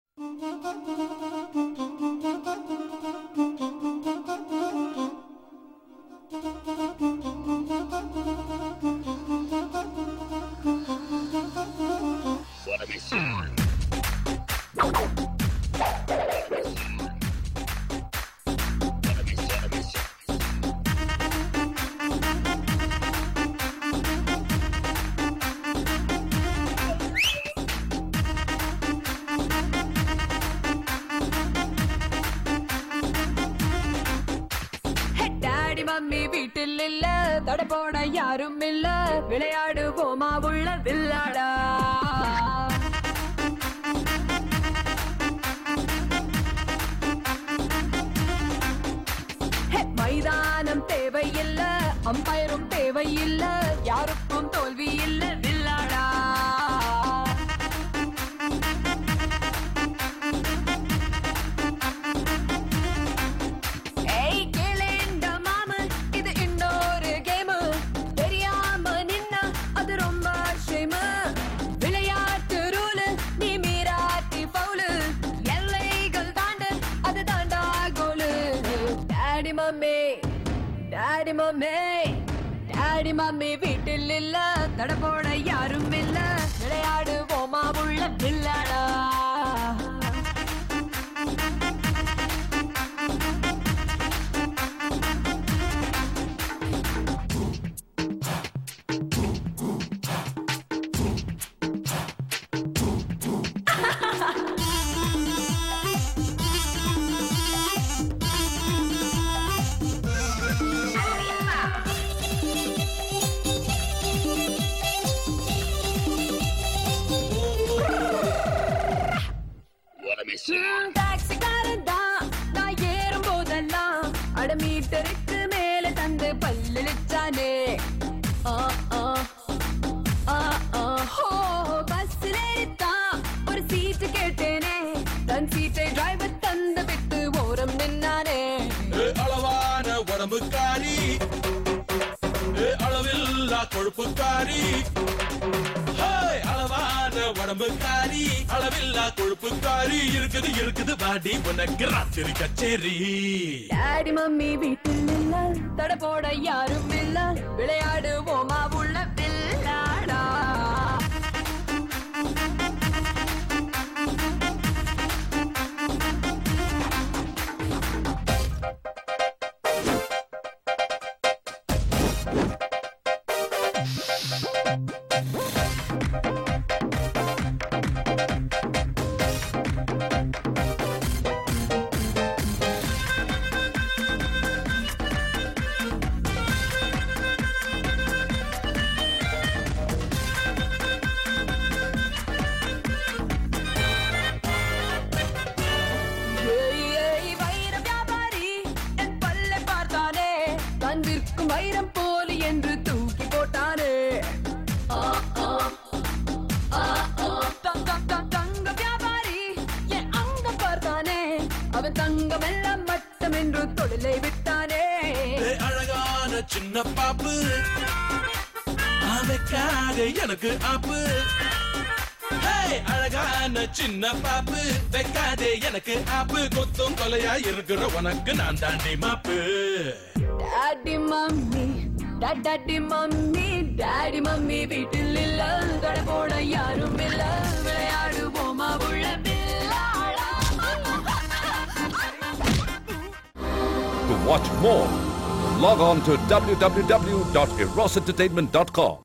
Daddy mummy வீட்டில் இல்ல தட போட யாரும் இல்ல விளையாடுவோமா உள்ள வில்லாடா ஹே, மைதானம் தேவையில்ல அம்பயரும் தேவையில்ல யாருக்கும் தோல்வி இல்ல வில்லாடா ஏய் கேளேண்ட மாமு இது இன்னொரு கேம் தெரியாம நின்னா அது ரொம்ப ஷேமு விளையாட்டு ரூலு நீ மீராட்டி பவுலு எல்லைகள் தாண்டு அது தாண்டா கோலு daddy mummy daddy mummy daddy mummy வீட்டில் இல்ல தட போட யாரும் இல்ல விளையாடுவோமா உள்ள வில்லாடா ம், டாக்ஸிக்காரன் தான் நான் ஏறும் போதெல்லாம் அட மீட்டருக்கு மேல தந்து பல்லிச்சானே ஆ ஆ ஆ ஆ ஹோ பஸ்ல ஏறித்தான் ஒரு சீட்டு கேட்டேனே தன் சீட்டை டிரைவர் தந்து விட்டு ஓரம் நின்னானே ஏ அளவான உடம்புக்காரி ஏ அளவில்லா கொழுப்புக்காரி ஹேய், அளவான உடம்புக்காரி அளவில்லா கொழுப்புக்காரி இருக்குது இருக்குது பாடி உனக்கு ராத்திரி கச்சேரி டாடி மம்மி வீட்டில் இல்ல தட போட யாரும் இல்ல விளையாடுவோமா உள்ள வில்லாடா ஏய், ஏய், வைர வியாபாரி என் பல்லை பார்த்தானே தன் விற்கும் வைரம் போலி என்று தூக்கி போட்டானே ஆ, ஆ, ஆ, ஆ. த- த- த- தங்க வியாபாரி என் அங்கம் பார்த்தானே அவன் தங்கம் எல்லாம் மட்டம் என்று தொழிலை விட்டானே ஏ அழகான சின்ன பாப்பு அவைக்காக எனக்கு ஆப்பு ஹேய், அழகான சின்ன பாப்பு வைக்காதே எனக்கு ஆப்பு கொத்தும் கொலையா இருக்கிற உனக்கு நான் தாண்டி மாப்பு daddy mummy daddy mummy daddy mummy வீட்டில் இல்ல தட போட யாரும் இல்ல விளையாடுவோமா உள்ள வில்லாடா To watch more, log on to www.erosentertainment.com.